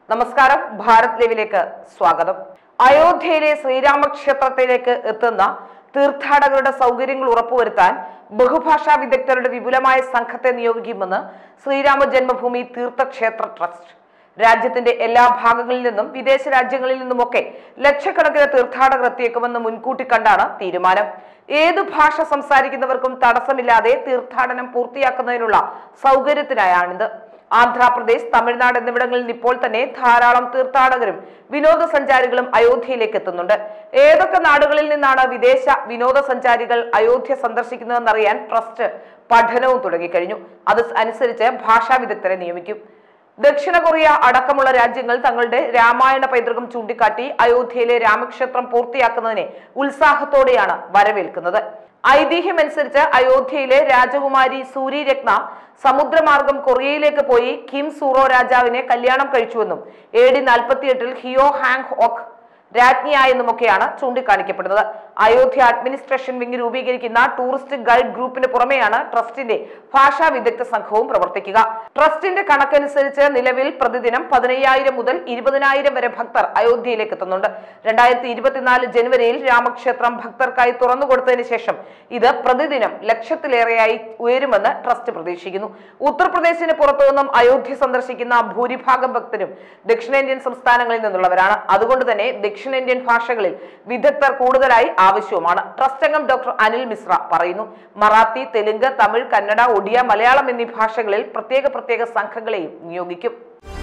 നമസ്കാരം ഭാരത് ലൈവിലേക്ക് സ്വാഗതം അയോധ്യയിലെ ശ്രീരാമക്ഷേത്രത്തിലേക്ക് എത്തുന്ന തീർത്ഥാടകരുടെ സൗകര്യങ്ങൾ ഉറപ്പുവരുത്താൻ ബഹുഭാഷാ വിദഗ്ധരുടെ വിപുലമായ സംഘത്തെ നിയോഗിക്കുമെന്ന് ശ്രീരാമ ജന്മഭൂമി തീർത്ഥക്ഷേത്ര ട്രസ്റ്റ് രാജ്യത്തിന്റെ എല്ലാ ഭാഗങ്ങളിൽ നിന്നും വിദേശ രാജ്യങ്ങളിൽ നിന്നുമൊക്കെ ലക്ഷക്കണക്കിന് തീർത്ഥാടകർ എത്തിയേക്കുമെന്ന് മുൻകൂട്ടി കണ്ടാണ് തീരുമാനം ഏതു ഭാഷ സംസാരിക്കുന്നവർക്കും തടസ്സമില്ലാതെ തീർത്ഥാടനം പൂർത്തിയാക്കുന്നതിനുള്ള സൗകര്യത്തിനായാണിത് ആന്ധ്രാപ്രദേശ് തമിഴ്നാട് എന്നിവിടങ്ങളിൽ നിന്ന് ഇപ്പോൾ തന്നെ ധാരാളം തീർത്ഥാടകരും വിനോദസഞ്ചാരികളും അയോധ്യയിലേക്ക് എത്തുന്നുണ്ട് ഏതൊക്കെ നാടുകളിൽ നിന്നാണ് വിദേശ വിനോദസഞ്ചാരികൾ അയോധ്യ സന്ദർശിക്കുന്നതെന്നറിയാൻ ട്രസ്റ്റ് പഠനവും തുടങ്ങിക്കഴിഞ്ഞു അത് അനുസരിച്ച് ഭാഷാ വിദഗ്ധരെ നിയമിക്കും ദക്ഷിണ കൊറിയ അടക്കമുള്ള രാജ്യങ്ങൾ തങ്ങളുടെ രാമായണ പൈതൃകം ചൂണ്ടിക്കാട്ടി അയോധ്യയിലെ രാമക്ഷേത്രം പൂർത്തിയാക്കുന്നതിനെ ഉത്സാഹത്തോടെയാണ് വരവേൽക്കുന്നത് ഐതിഹ്യമനുസരിച്ച് അയോധ്യയിലെ രാജകുമാരി സൂരി രത്ന സമുദ്രമാർഗം കൊറിയയിലേക്ക് പോയി കിം സൂറോ രാജാവിനെ കല്യാണം കഴിച്ചുവെന്നും എ ഡി നാൽപ്പത്തിയെട്ടിൽ ഹിയോ ഹാങ് ഹോക്ക് രാജ്ഞിയായെന്നുമൊക്കെയാണ് ചൂണ്ടിക്കാണിക്കപ്പെടുന്നത് അയോധ്യ അഡ്മിനിസ്ട്രേഷൻ വിങ് രൂപീകരിക്കുന്ന ടൂറിസ്റ്റ് ഗൈഡ് ഗ്രൂപ്പിന് പുറമെയാണ് ട്രസ്റ്റിന്റെ ഭാഷാ വിദഗ്ധ സംഘവും പ്രവർത്തിക്കുക ട്രസ്റ്റിന്റെ കണക്കനുസരിച്ച് നിലവിൽ പ്രതിദിനം പതിനയ്യായിരം മുതൽ ഇരുപതിനായിരം വരെ ഭക്തർ അയോധ്യയിലേക്ക് എത്തുന്നുണ്ട് രണ്ടായിരത്തി ഇരുപത്തിനാല് ജനുവരിയിൽ രാമക്ഷേത്രം ഭക്തർക്കായി തുറന്നുകൊടുത്തതിന് ശേഷം ഇത് പ്രതിദിനം ലക്ഷത്തിലേറെയായി ഉയരുമെന്ന് ട്രസ്റ്റ് പ്രതീക്ഷിക്കുന്നു ഉത്തർപ്രദേശിന് പുറത്തുനിന്നും അയോധ്യ സന്ദർശിക്കുന്ന ഭൂരിഭാഗം ഭക്തരും ദക്ഷിണേന്ത്യൻ സംസ്ഥാനങ്ങളിൽ നിന്നുള്ളവരാണ് അതുകൊണ്ട് തന്നെ ദക്ഷിണേന്ത്യൻ ഭാഷകളിൽ വിദഗ്ധർ കൂടുതലായി ആവശ്യവുമാണ് ട്രസ്റ്റ് അംഗം ഡോക്ടർ അനിൽ മിശ്ര പറയുന്നു മറാത്തി തെലുങ്ക് തമിഴ് കന്നഡ ഒഡിയ മലയാളം എന്നീ ഭാഷകളിൽ പ്രത്യേക പ്രത്യേക സംഘങ്ങളെയും നിയോഗിക്കും